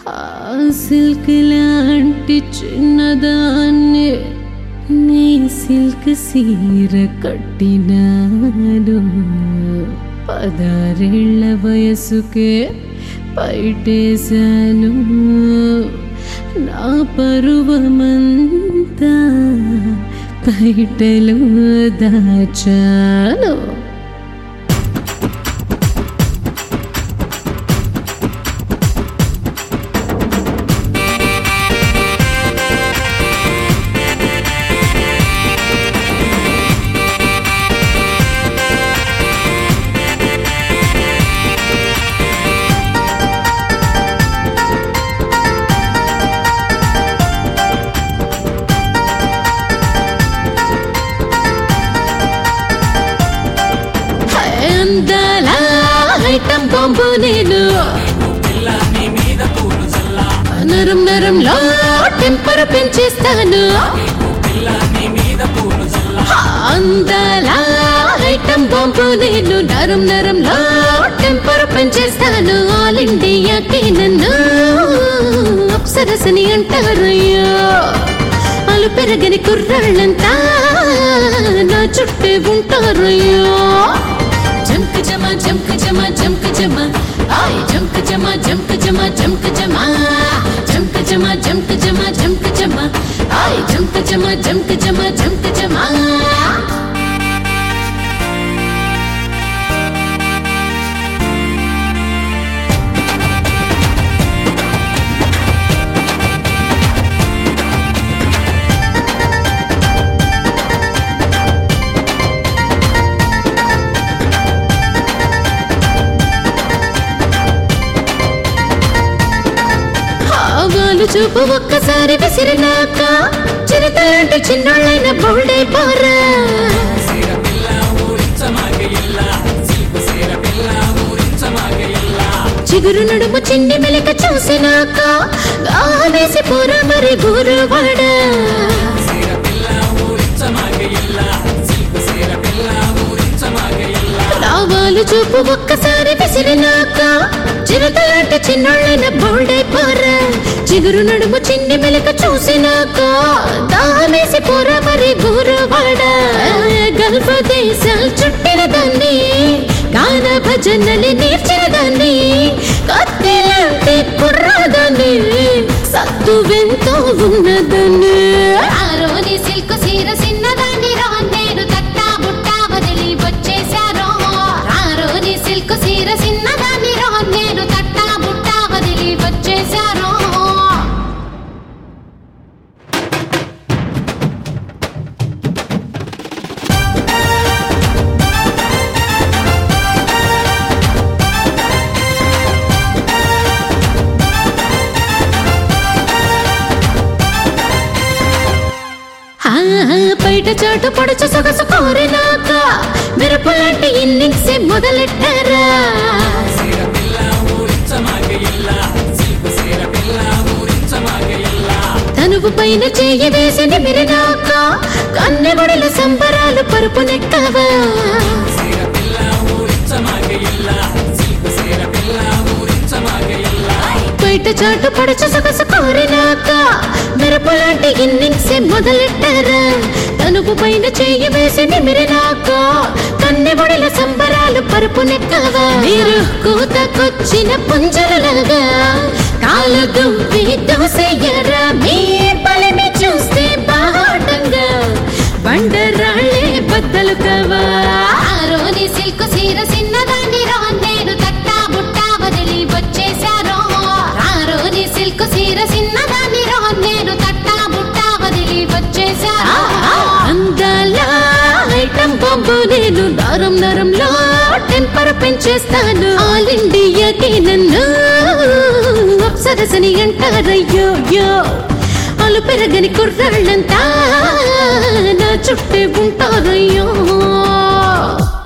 ఆ సిల్క్ లాంటి చిన్నదాన్ని నీ సిల్క్ సీర కట్టినాను పదారేళ్ల వయసుకే పైటేశాను నా పరువమంతా బయటలో దాచాను అందాల ఐటం బాంబు నేను నరం నరంలో టెంపర్ పెంచేస్తాను అందాల ఐటం బాంబు నేను నరం నరంలో టెంపర్ పెంచేస్తాను ఆల్ ఇండియాకి నన్ను అప్సరసని అంటారయ్యో అలు పెరగని కుర్రాళ్ళంతా నా చుట్టే ఉంటారయ్యో జంక్ జమ జంక్ జమ జంక్ జమ ఆయ్ జంక్ జమ జంక్ జమ జంక్ జమ జంక్ జమ జంక్ జమ జంక్ జమ ఆయ్ జంక్ జమ జంక్ జమ జంక్ జమ ఆవాలు చూపు ఒక్కసారి విసిరినాక చిరతలాంటి చిన్నోళ్ళైన బౌల్డే పోరా చిగురు నడుము చిన్ని మెలక చూసినాక ఆవేసి పోరా మరి గురువాడ లావాలు చూపు ఒక్కసారి విసిరినాక చిరతలాంటి చిన్నోళ్ళైన బౌల్డే పోరా చిగురు నడుము చిన్ని మెలక చూసినాక దామేసి పోరా మరి గురువాడ గల్ఫ దేశాలు చుట్టిన దాన్ని గాన భజనలు నేర్చిన దాన్ని కత్తిలాంటి కుర్రాదాన్ని సత్తు వెంతో ఉన్నదాన్ని ఆరోని సిల్క్ సీర సిన్నదాన్ని రా నేను తట్టా బుట్టా వదిలి వచ్చేశారో ఆరోని సిల్క్ సీర సిన్నదాన్ని రా నేను తట్టా బుట్టా వదిలి వచ్చేశారో ఆ, బయట చాటు పొడుచు సొగసు కోరినాక మెరుపులాంటి ఇన్నింగ్స్ మొదలెట్టారా తనువు పైన చేయి వేసి నిమిరినాక కన్నెబడుల సంబరాలు పరుపు నెక్కవా బయట చాటు పడుచు సొగసు కోరినాక మెరుపులాంటి ఇన్నింగ్స్ మొదలెట్టారా తనుపు పైన చెయ్యి వేసి నిమిరినాక కన్నెబొడిల సంబరాలు పరుపు నెక్కవా మీరు కూతకొచ్చిన పుంజలులాగా కాలు దువ్వి దోసెయ్యరా మీ పలిమి చూస్తే బాటంగా బండరాళ్ళే బద్దలు కవా ఆరోని సిల్క్ సీర సిన్నదాన్ని రా నేను తట్టా బుట్టా వదిలి వచ్చేశారో ఆరోని సిల్క్ సీర సిన్నదాన్ని రా నేను తట్టా బుట్టా వదిలి వచ్చేశారో అందాల ఐటం బాంబు నేను నరం నరంలో టెంపర్ పెంచేస్తాను ఆల్ ఇండియాకి నన్ను అప్సరసని అంటారయ్యో యో అలు పెరగని కుర్రాళ్ళంతా నా చుట్టే ఉంటారయ్యో